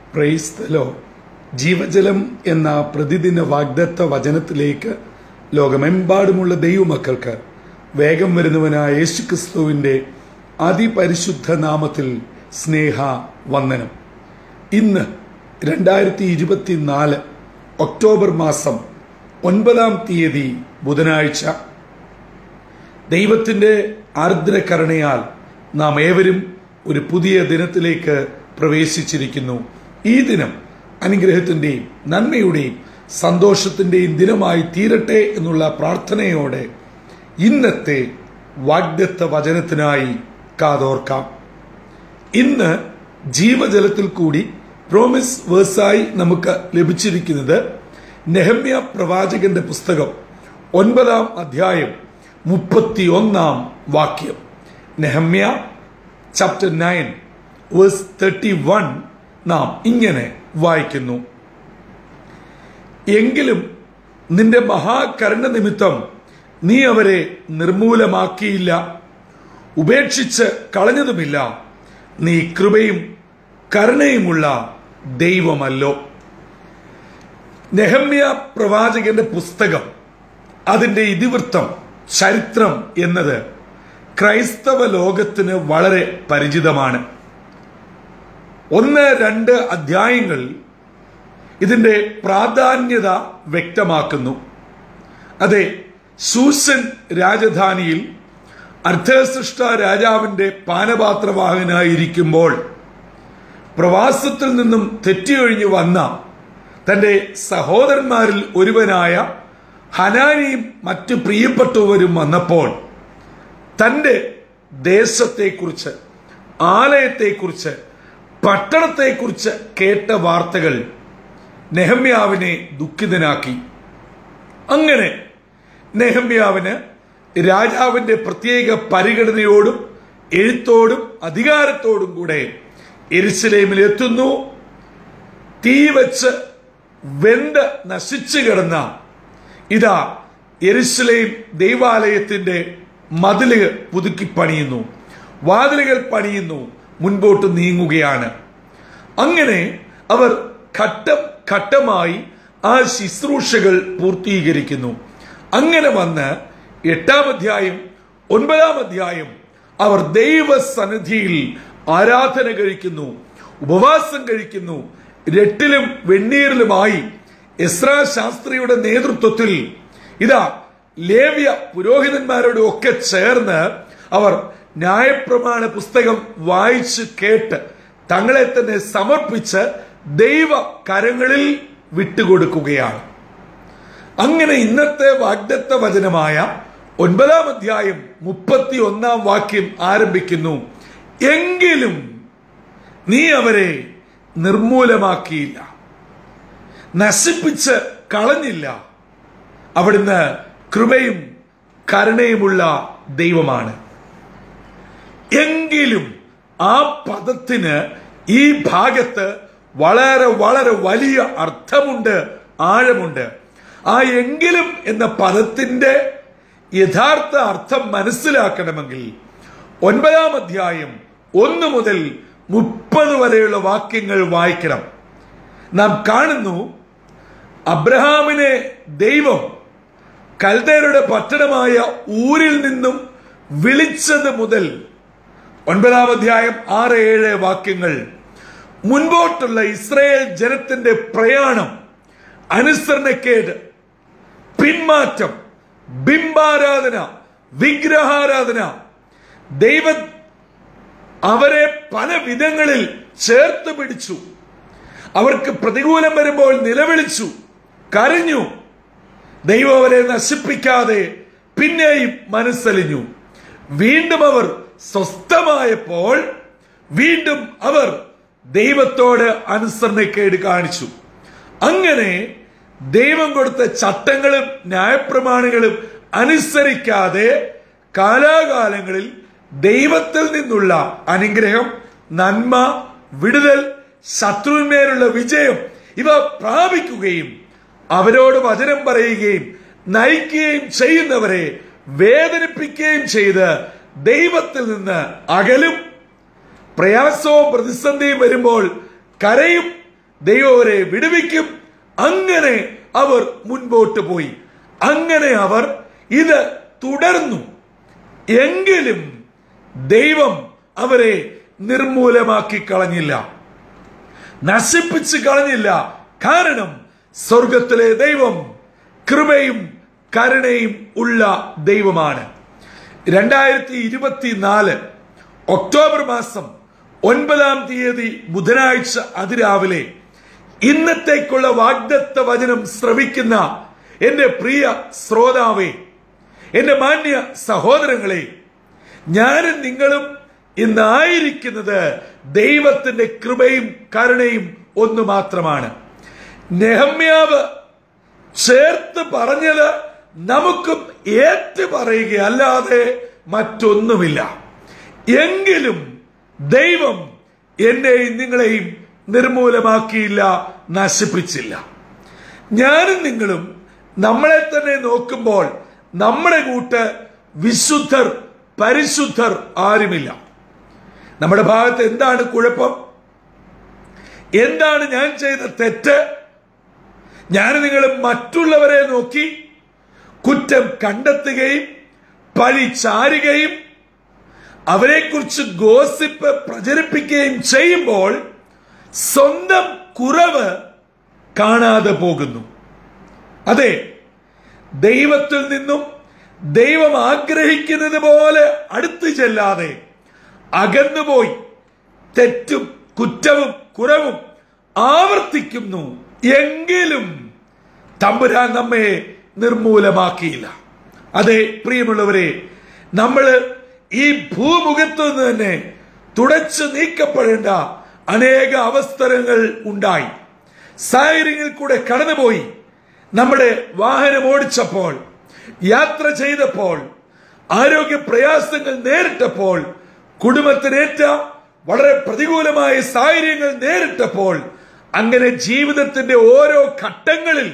പ്രൈസ്തലോ ജീവജലം എന്ന പ്രതിദിന വാഗ്ദത്ത വചനത്തിലേക്ക് ലോകമെമ്പാടുമുള്ള ദൈവമക്കൾക്ക് വേഗം വരുന്നവനായ യേശുക്രിസ്തുവിന്റെ അതിപരിശുദ്ധ നാമത്തിൽ സ്നേഹ വന്ദനം ഇന്ന് രണ്ടായിരത്തി ഇരുപത്തിനാല് ഒക്ടോബർ മാസം ഒൻപതാം തീയതി ബുധനാഴ്ച ദൈവത്തിന്റെ ആർദ്രകരുണയാൽ നാം ഏവരും ഒരു പുതിയ ദിനത്തിലേക്ക് പ്രവേശിച്ചിരിക്കുന്നു ഈ ദിനം അനുഗ്രഹത്തിന്റെയും നന്മയുടെയും സന്തോഷത്തിന്റെയും ദിനമായി തീരട്ടെ എന്നുള്ള പ്രാർത്ഥനയോടെ ഇന്നത്തെ വാഗ്ദത്ത വചനത്തിനായി കാതോർക്കാം ഇന്ന് ജീവജലത്തിൽ കൂടി പ്രോമിസ് വേഴ്സായി നമുക്ക് ലഭിച്ചിരിക്കുന്നത് നെഹമ്യ പ്രവാചകന്റെ പുസ്തകം ഒൻപതാം അധ്യായം മുപ്പത്തി ഒന്നാം വാക്യം Nehemiah chapter nine verse thirty one നാം ഇങ്ങനെ വായിക്കുന്നു എങ്കിലും നിന്റെ മഹാകരുണ നിമിത്തം നീ അവരെ നിർമൂലമാക്കിയില്ല ഉപേക്ഷിച്ച് കളഞ്ഞതുമില്ല നീ കൃപയും കരുണയുമുള്ള ദൈവമല്ലോ നെഹമ്യ പ്രവാചകന്റെ പുസ്തകം അതിന്റെ ഇതിവൃത്തം ചരിത്രം എന്നത് ക്രൈസ്തവ ലോകത്തിന് വളരെ പരിചിതമാണ് ഒന്ന് രണ്ട് അധ്യായങ്ങൾ ഇതിന്റെ പ്രാധാന്യത വ്യക്തമാക്കുന്നു അതെ സൂസൻ രാജധാനിയിൽ അർദ്ധസൃഷ്ട രാജാവിന്റെ പാനപാത്രവാഹനായിരിക്കുമ്പോൾ പ്രവാസത്തിൽ നിന്നും തെറ്റിയൊഴിഞ്ഞു വന്ന തന്റെ സഹോദരന്മാരിൽ ഒരുവനായ ഹനാനിയും മറ്റു പ്രിയപ്പെട്ടവരും വന്നപ്പോൾ തന്റെ ദേശത്തെക്കുറിച്ച് ആലയത്തെക്കുറിച്ച് പട്ടണത്തെക്കുറിച്ച് കേട്ട വാർത്തകൾ നെഹമ്യാവിനെ ദുഃഖിതനാക്കി അങ്ങനെ നെഹമ്യാവിന് രാജാവിന്റെ പ്രത്യേക പരിഗണനയോടും എഴുത്തോടും അധികാരത്തോടും കൂടെ എരിശിലേമിൽ എത്തുന്നു തീ വെച്ച് വെന്ത് നശിച്ചു കിടന്ന ഇതാ എരുസലേം ദൈവാലയത്തിന്റെ മതിലുകൾ പുതുക്കി പണിയുന്നു വാതിലുകൾ പണിയുന്നു മുൻപോട്ട് നീങ്ങുകയാണ് അങ്ങനെ അവർ ഘട്ടം ഘട്ടമായി ആ ശുശ്രൂഷകൾ പൂർത്തീകരിക്കുന്നു അങ്ങനെ വന്ന് എട്ടാം അധ്യായം ഒൻപതാം അധ്യായം അവർ ദൈവസന്നിധിയിൽ ആരാധന കഴിക്കുന്നു ഉപവാസം കഴിക്കുന്നു രട്ടിലും വെണ്ണീരിലുമായി എസ്ര ശാസ്ത്രിയുടെ നേതൃത്വത്തിൽ ഇതാ ലേവ്യ പുരോഹിതന്മാരോട് ഒക്കെ ചേർന്ന് അവർ ന്യായപ്രമാണ പുസ്തകം വായിച്ച് കേട്ട് തങ്ങളെ തന്നെ സമർപ്പിച്ച് ദൈവ കരങ്ങളിൽ വിട്ടുകൊടുക്കുകയാണ് അങ്ങനെ ഇന്നത്തെ വാഗ്ദത്ത വചനമായ ഒൻപതാം അധ്യായം മുപ്പത്തി ഒന്നാം വാക്യം ആരംഭിക്കുന്നു എങ്കിലും നീ അവരെ നിർമൂലമാക്കിയില്ല നശിപ്പിച്ച് കളഞ്ഞില്ല അവിടുന്ന് കൃപയും കരുണയുമുള്ള ദൈവമാണ് എങ്കിലും ആ പദത്തിന് ഈ ഭാഗത്ത് വളരെ വളരെ വലിയ അർത്ഥമുണ്ട് ആഴമുണ്ട് ആ എങ്കിലും എന്ന പദത്തിന്റെ യഥാർത്ഥ അർത്ഥം മനസ്സിലാക്കണമെങ്കിൽ ഒൻപതാം അധ്യായം ഒന്ന് മുതൽ മുപ്പത് വരെയുള്ള വാക്യങ്ങൾ വായിക്കണം നാം കാണുന്നു അബ്രഹാമിനെ ദൈവം കൽദേരുടെ പട്ടണമായ ഊരിൽ നിന്നും വിളിച്ചത് മുതൽ ഒൻപതാം അധ്യായം ആറ് ഏഴ് വാക്യങ്ങൾ മുൻപോട്ടുള്ള ഇസ്രയേൽ ജനത്തിന്റെ പ്രയാണം അനുസരണക്കേട് പിന്മാറ്റം ബിംബാരാധന വിഗ്രഹാരാധന ദൈവ അവരെ പല വിധങ്ങളിൽ ചേർത്ത് പിടിച്ചു അവർക്ക് പ്രതികൂലം വരുമ്പോൾ നിലവിളിച്ചു കരഞ്ഞു ദൈവം അവരെ നശിപ്പിക്കാതെ പിന്നെയും മനസ്സലിഞ്ഞു വീണ്ടും അവർ സ്വസ്ഥമായപ്പോൾ വീണ്ടും അവർ ദൈവത്തോട് അനുസരണക്കേട് കാണിച്ചു അങ്ങനെ ദൈവം കൊടുത്ത ചട്ടങ്ങളും ന്യായപ്രമാണികളും അനുസരിക്കാതെ കാലാകാലങ്ങളിൽ ദൈവത്തിൽ നിന്നുള്ള അനുഗ്രഹം നന്മ വിടുതൽ ശത്രുവിന്മേലുള്ള വിജയം ഇവ പ്രാപിക്കുകയും അവരോട് വചനം പറയുകയും നയിക്കുകയും ചെയ്യുന്നവരെ വേദനിപ്പിക്കുകയും ചെയ്ത് ദൈവത്തിൽ നിന്ന് അകലും പ്രയാസവും പ്രതിസന്ധിയും വരുമ്പോൾ കരയും ദൈവം അവരെ വിടുവിക്കും അങ്ങനെ അവർ മുൻപോട്ട് പോയി അങ്ങനെ അവർ ഇത് തുടർന്നു എങ്കിലും ദൈവം അവരെ നിർമൂലമാക്കി കളഞ്ഞില്ല നശിപ്പിച്ച് കളഞ്ഞില്ല കാരണം സ്വർഗത്തിലെ ദൈവം കൃപയും കരുണയും ഉള്ള ദൈവമാണ് രണ്ടായിരത്തി ഇരുപത്തിനാല് ഒക്ടോബർ മാസം ഒൻപതാം തീയതി ബുധനാഴ്ച അതിരാവിലെ ഇന്നത്തേക്കുള്ള വാഗ്ദത്ത വചനം ശ്രവിക്കുന്ന എന്റെ പ്രിയ ശ്രോതാവേ എന്റെ മാന്യ സഹോദരങ്ങളെ ഞാനും നിങ്ങളും ഇന്നായിരിക്കുന്നത് ദൈവത്തിന്റെ കൃപയും കരുണയും ഒന്ന് മാത്രമാണ് നെഹമ്യാവ് ചേർത്ത് പറഞ്ഞത് നമുക്കും ഏറ്റു പറയുകയല്ലാതെ മറ്റൊന്നുമില്ല എങ്കിലും ദൈവം എന്നെയും നിങ്ങളെയും നിർമൂലമാക്കിയില്ല നശിപ്പിച്ചില്ല ഞാനും നിങ്ങളും നമ്മളെ തന്നെ നോക്കുമ്പോൾ നമ്മുടെ കൂട്ട് വിശുദ്ധർ പരിശുദ്ധർ ആരുമില്ല നമ്മുടെ ഭാഗത്ത് എന്താണ് കുഴപ്പം എന്താണ് ഞാൻ ചെയ്ത തെറ്റ് ഞാൻ നിങ്ങൾ മറ്റുള്ളവരെ നോക്കി കുറ്റം കണ്ടെത്തുകയും പഴി ചാരുകയും അവരെക്കുറിച്ച് ഗോസിപ്പ് പ്രചരിപ്പിക്കുകയും ചെയ്യുമ്പോൾ സ്വന്തം കുറവ് കാണാതെ പോകുന്നു അതെ ദൈവത്തിൽ നിന്നും ദൈവം ആഗ്രഹിക്കുന്നത് പോലെ അടുത്തു ചെല്ലാതെ അകന്നുപോയി തെറ്റും കുറ്റവും കുറവും ആവർത്തിക്കുന്നു എങ്കിലും തമ്പുരാൻ നമ്മെ നിർമൂലമാക്കിയില്ല അതെ പ്രിയമുള്ളവരെ നമ്മൾ ഈ ഭൂമുഖത്ത് നിന്ന് തന്നെ തുടച്ചു നീക്കപ്പെടേണ്ട അനേക അവസരങ്ങൾ ഉണ്ടായി സാഹചര്യങ്ങളിൽ കൂടെ കടന്നുപോയി നമ്മുടെ വാഹനം ഓടിച്ചപ്പോൾ യാത്ര ചെയ്തപ്പോൾ ആരോഗ്യ പ്രയാസങ്ങൾ നേരിട്ടപ്പോൾ കുടുംബത്തിനേറ്റ വളരെ പ്രതികൂലമായ സാഹചര്യങ്ങൾ നേരിട്ടപ്പോൾ അങ്ങനെ ജീവിതത്തിന്റെ ഓരോ ഘട്ടങ്ങളിൽ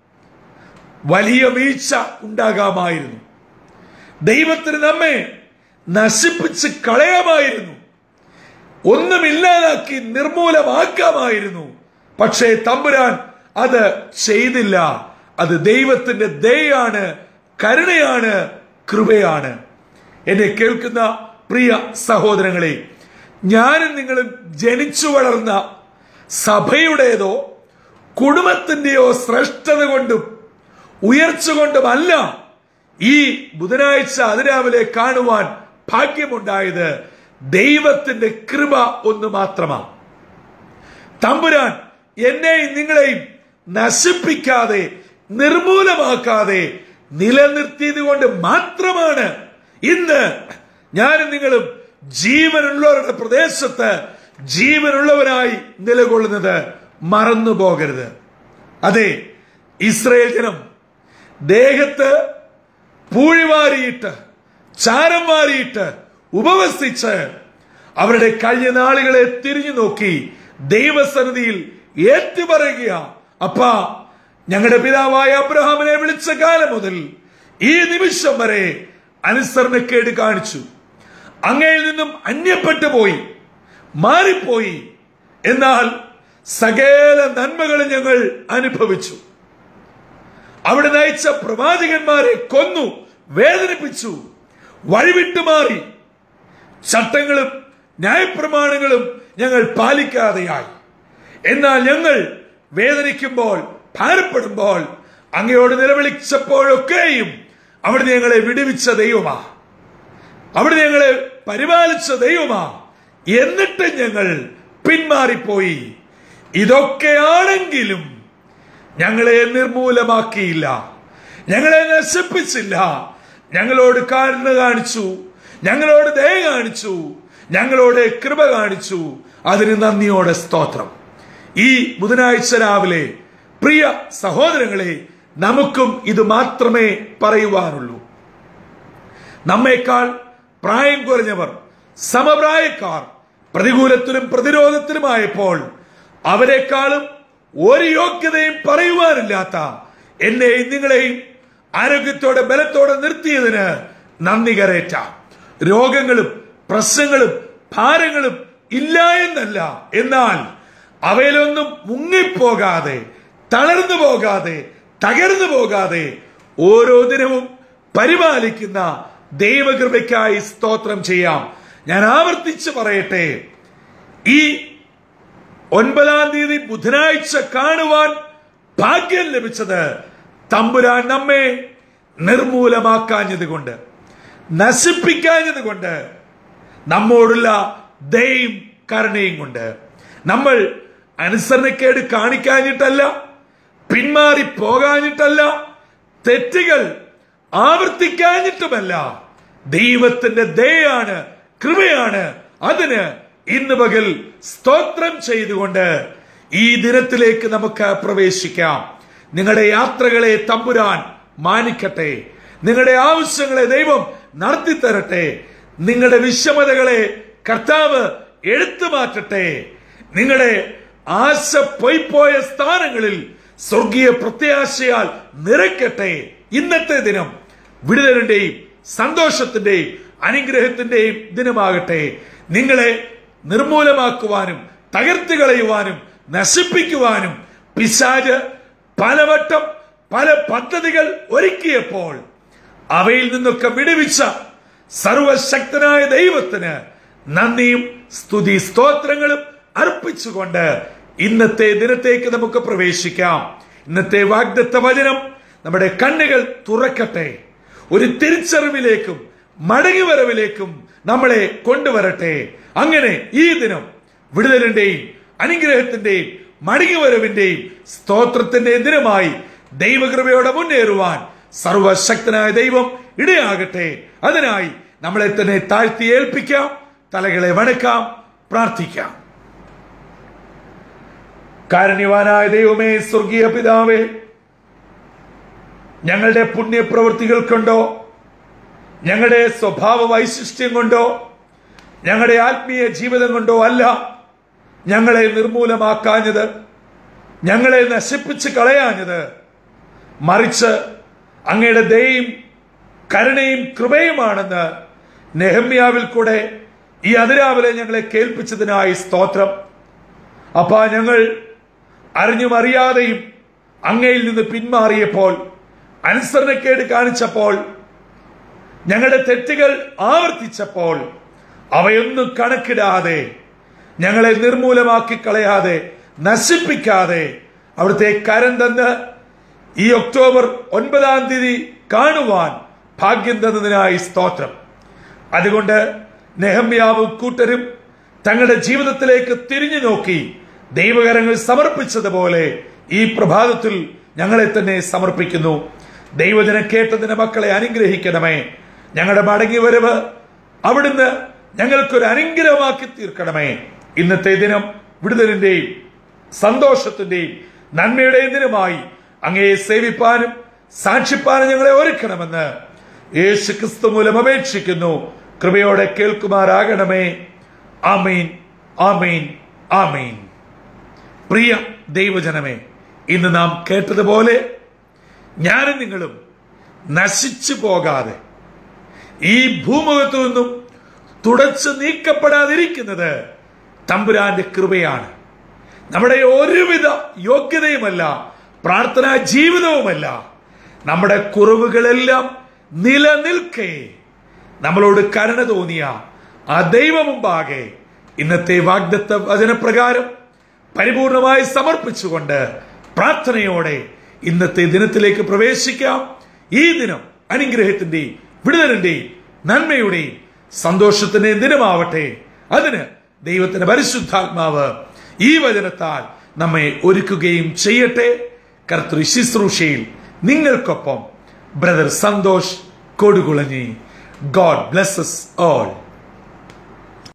വലിയ വീഴ്ച ഉണ്ടാകാമായിരുന്നു ദൈവത്തിന് നമ്മെ നശിപ്പിച്ച് കളയാമായിരുന്നു ഒന്നുമില്ലാതാക്കി നിർമൂലമാക്കാമായിരുന്നു പക്ഷേ തമ്പുരാൻ അത് ചെയ്തില്ല അത് ദൈവത്തിന്റെ ദയാണ് കരുണയാണ് കൃപയാണ് എന്നെ കേൾക്കുന്ന പ്രിയ സഹോദരങ്ങളെ ഞാനും നിങ്ങളും ജനിച്ചു വളർന്ന സഭയുടേതോ കുടുംബത്തിന്റെയോ ശ്രേഷ്ഠത കൊണ്ടും ഉയർച്ച കൊണ്ടുമല്ല ഈ ബുധനാഴ്ച അതിരാവിലെ കാണുവാൻ ഭാഗ്യമുണ്ടായത് ദൈവത്തിന്റെ കൃപ ഒന്ന് മാത്രമാണ് തമ്പുരാൻ എന്നെയും നിങ്ങളെയും നശിപ്പിക്കാതെ നിർമൂലമാക്കാതെ നിലനിർത്തിയത് കൊണ്ട് മാത്രമാണ് ഇന്ന് ഞാനും നിങ്ങളും ജീവനുള്ളവരുടെ പ്രദേശത്ത് ജീവനുള്ളവരായി നിലകൊള്ളുന്നത് മറന്നു പോകരുത് അതെ ഇസ്രയേൽ ജനം ദേഹത്ത് പൂഴിവാരിയിട്ട് ചാരം വാരിയിട്ട് ഉപവസിച്ച് അവരുടെ കഴിഞ്ഞ നാളുകളെ തിരിഞ്ഞു നോക്കി ദൈവസന്നിധിയിൽ ഏറ്റുപറയുക അപ്പാ ഞങ്ങളുടെ പിതാവായ അബ്രഹാമിനെ വിളിച്ച കാലം മുതൽ ഈ നിമിഷം വരെ അനുസരണക്കേട് കാണിച്ചു അങ്ങയിൽ നിന്നും അന്യപ്പെട്ടു പോയി മാറിപ്പോയി എന്നാൽ സകല നന്മകളും ഞങ്ങൾ അനുഭവിച്ചു അവിടെ നയിച്ച പ്രവാചകന്മാരെ കൊന്നു വേദനിപ്പിച്ചു വഴിവിട്ടു മാറി ചട്ടങ്ങളും ന്യായപ്രമാണങ്ങളും ഞങ്ങൾ പാലിക്കാതെയായി എന്നാൽ ഞങ്ങൾ വേദനിക്കുമ്പോൾ ഭാരപ്പെടുമ്പോൾ അങ്ങയോട് നിലവിളിച്ചപ്പോഴൊക്കെയും അവിടെ ഞങ്ങളെ വിടുവിച്ച ദൈവമാ അവിടെ ഞങ്ങളെ പരിപാലിച്ച ദൈവമാ എന്നിട്ട് ഞങ്ങൾ പിന്മാറിപ്പോയി ഇതൊക്കെയാണെങ്കിലും ഞങ്ങളെ നിർമൂലമാക്കിയില്ല ഞങ്ങളെ നശിപ്പിച്ചില്ല ഞങ്ങളോട് കാരുണ കാണിച്ചു ഞങ്ങളോട് ദയ കാണിച്ചു ഞങ്ങളോട് കൃപ കാണിച്ചു അതിന് നന്ദിയോടെ സ്തോത്രം ഈ ബുധനാഴ്ച രാവിലെ പ്രിയ സഹോദരങ്ങളെ നമുക്കും ഇത് മാത്രമേ പറയുവാനുള്ളൂ നമ്മേക്കാൾ പ്രായം കുറഞ്ഞവർ സമപ്രായക്കാർ പ്രതികൂലത്തിലും പ്രതിരോധത്തിലുമായപ്പോൾ അവരെക്കാളും ഒരു യോഗ്യതയും പറയുവാനില്ലാത്ത എന്നെയും നിങ്ങളെയും ആരോഗ്യത്തോടെ ബലത്തോടെ നിർത്തിയതിന് നന്ദി കരേറ്റ രോഗങ്ങളും പ്രശ്നങ്ങളും ഭാരങ്ങളും ഇല്ല എന്നല്ല എന്നാൽ അവയിലൊന്നും മുങ്ങിപ്പോകാതെ തളർന്നു പോകാതെ തകർന്നു പോകാതെ ഓരോ ദിനവും പരിപാലിക്കുന്ന ദൈവകൃപയ്ക്കായി സ്തോത്രം ചെയ്യാം ഞാൻ ആവർത്തിച്ച് പറയട്ടെ ഈ ഒൻപതാം തീയതി ബുധനാഴ്ച കാണുവാൻ ഭാഗ്യം ലഭിച്ചത് തമ്പുരാൻ നമ്മെ നിർമൂലമാക്കാഞ്ഞത് കൊണ്ട് നശിപ്പിക്കാഞ്ഞത് കൊണ്ട് നമ്മോടുള്ള ദയും കരുണയും കൊണ്ട് നമ്മൾ അനുസരണക്കേട് കാണിക്കാഞ്ഞിട്ടല്ല പിന്മാറി പോകാഞ്ഞിട്ടല്ല തെറ്റുകൾ ആവർത്തിക്കാഞ്ഞിട്ടുമല്ല ദൈവത്തിന്റെ ദയാണ് കൃപയാണ് അതിന് ഇന്ന് പകൽ സ്തോത്രം ചെയ്തുകൊണ്ട് ഈ ദിനത്തിലേക്ക് നമുക്ക് പ്രവേശിക്കാം നിങ്ങളുടെ യാത്രകളെ തമ്പുരാൻ മാനിക്കട്ടെ നിങ്ങളുടെ ആവശ്യങ്ങളെ ദൈവം നടത്തി തരട്ടെ നിങ്ങളുടെ വിഷമതകളെ കർത്താവ് എടുത്തു മാറ്റട്ടെ നിങ്ങളുടെ ആശ പൊയ്പോയ സ്ഥാനങ്ങളിൽ സ്വർഗീയ പ്രത്യാശയാൽ നിറയ്ക്കട്ടെ ഇന്നത്തെ ദിനം വിടുതലിന്റെയും സന്തോഷത്തിന്റെയും അനുഗ്രഹത്തിന്റെയും ദിനമാകട്ടെ നിങ്ങളെ നിർമൂലമാക്കുവാനും തകർത്ത് കളയുവാനും നശിപ്പിക്കുവാനും പിശാജ് പലവട്ടം പല പദ്ധതികൾ ഒരുക്കിയപ്പോൾ അവയിൽ നിന്നൊക്കെ വിടുവിച്ച സർവശക്തനായ ദൈവത്തിന് നന്ദിയും സ്തുതി സ്തോത്രങ്ങളും അർപ്പിച്ചുകൊണ്ട് ഇന്നത്തെ ദിനത്തേക്ക് നമുക്ക് പ്രവേശിക്കാം ഇന്നത്തെ വാഗ്ദത്ത വചനം നമ്മുടെ കണ്ണുകൾ തുറക്കട്ടെ ഒരു തിരിച്ചറിവിലേക്കും മടങ്ങിവരവിലേക്കും നമ്മളെ കൊണ്ടുവരട്ടെ അങ്ങനെ ഈ ദിനം വിടുതലിന്റെയും അനുഗ്രഹത്തിന്റെയും മടങ്ങിവരവിന്റെയും സ്തോത്രത്തിന്റെയും ദിനമായി ദൈവകൃപയോടെ മുന്നേറുവാൻ സർവശക്തനായ ദൈവം ഇടയാകട്ടെ അതിനായി നമ്മളെ തന്നെ താഴ്ത്തി ഏൽപ്പിക്കാം തലകളെ വണക്കാം പ്രാർത്ഥിക്കാം കാരുണ്യവാനായ ദൈവമേ സ്വർഗീയ പിതാവേ ഞങ്ങളുടെ പുണ്യപ്രവൃത്തികൾ കൊണ്ടോ ഞങ്ങളുടെ സ്വഭാവ വൈശിഷ്ട്യം കൊണ്ടോ ഞങ്ങളുടെ ആത്മീയ ജീവിതം കൊണ്ടോ അല്ല ഞങ്ങളെ നിർമൂലമാക്കാഞ്ഞത് ഞങ്ങളെ നശിപ്പിച്ച് കളയാഞ്ഞത് മറിച്ച് അങ്ങയുടെ ദയയും കരുണയും കൃപയുമാണെന്ന് നെഹമ്യാവിൽ കൂടെ ഈ അതിരാവിലെ ഞങ്ങളെ കേൾപ്പിച്ചതിനായി സ്തോത്രം അപ്പാ ഞങ്ങൾ അറിഞ്ഞും അറിയാതെയും അങ്ങയിൽ നിന്ന് പിന്മാറിയപ്പോൾ അനുസരണക്കേട് കാണിച്ചപ്പോൾ ഞങ്ങളുടെ തെറ്റുകൾ ആവർത്തിച്ചപ്പോൾ അവയൊന്നും കണക്കിടാതെ ഞങ്ങളെ നിർമൂലമാക്കി കളയാതെ നശിപ്പിക്കാതെ അവിടുത്തെ കരം തന്ന് ഈ ഒക്ടോബർ ഒൻപതാം തീയതി കാണുവാൻ ഭാഗ്യം തന്നതിനായി സ്തോത്രം അതുകൊണ്ട് നെഹമ്യാവും കൂട്ടരും തങ്ങളുടെ ജീവിതത്തിലേക്ക് തിരിഞ്ഞു നോക്കി ദൈവകരങ്ങൾ സമർപ്പിച്ചതുപോലെ ഈ പ്രഭാതത്തിൽ ഞങ്ങളെ തന്നെ സമർപ്പിക്കുന്നു ദൈവജനം കേട്ടതിന് മക്കളെ അനുഗ്രഹിക്കണമേ ഞങ്ങളുടെ മടങ്ങി വരവ് അവിടുന്ന് ഞങ്ങൾക്കൊരു അനുഗ്രഹമാക്കി തീർക്കണമേ ഇന്നത്തെ ദിനം വിടുതലിന്റെയും സന്തോഷത്തിന്റെയും നന്മയുടെയും ദിനമായി അങ്ങയെ സേവിപ്പാനും സാക്ഷിപ്പാനും ഞങ്ങളെ ഒരുക്കണമെന്ന് യേശു ക്രിസ്തു മൂലം അപേക്ഷിക്കുന്നു കൃപയോടെ കേൾക്കുമാറാകണമേ ആമീൻ ആമീൻ ആമീൻ പ്രിയ ദൈവജനമേ ഇന്ന് നാം കേട്ടതുപോലെ ഞാനും നിങ്ങളും നശിച്ചു പോകാതെ ഈ ഭൂമുഖത്തു നിന്നും തുടച്ചു നീക്കപ്പെടാതിരിക്കുന്നത് തമ്പുരാന്റെ കൃപയാണ് നമ്മുടെ ഒരുവിധ യോഗ്യതയുമല്ല പ്രാർത്ഥനാ ജീവിതവുമല്ല നമ്മുടെ കുറവുകളെല്ലാം നിലനിൽക്കേ നമ്മളോട് കരുണ തോന്നിയ ആ ദൈവമുമ്പാകെ ഇന്നത്തെ വാഗ്ദത്ത വചനപ്രകാരം പരിപൂർണമായി സമർപ്പിച്ചുകൊണ്ട് പ്രാർത്ഥനയോടെ ഇന്നത്തെ ദിനത്തിലേക്ക് പ്രവേശിക്കാം ഈ ദിനം അനുഗ്രഹത്തിന്റെയും വിടുതലിന്റെയും നന്മയുടെയും സന്തോഷത്തിന്റെയും ദിനമാവട്ടെ അതിന് ദൈവത്തിന്റെ പരിശുദ്ധാത്മാവ് ഈ വചനത്താൽ നമ്മെ ഒരുക്കുകയും ചെയ്യട്ടെ കർത്തൃ ശുശ്രൂഷയിൽ നിങ്ങൾക്കൊപ്പം brother Santhosh Kodukulanji God blesses all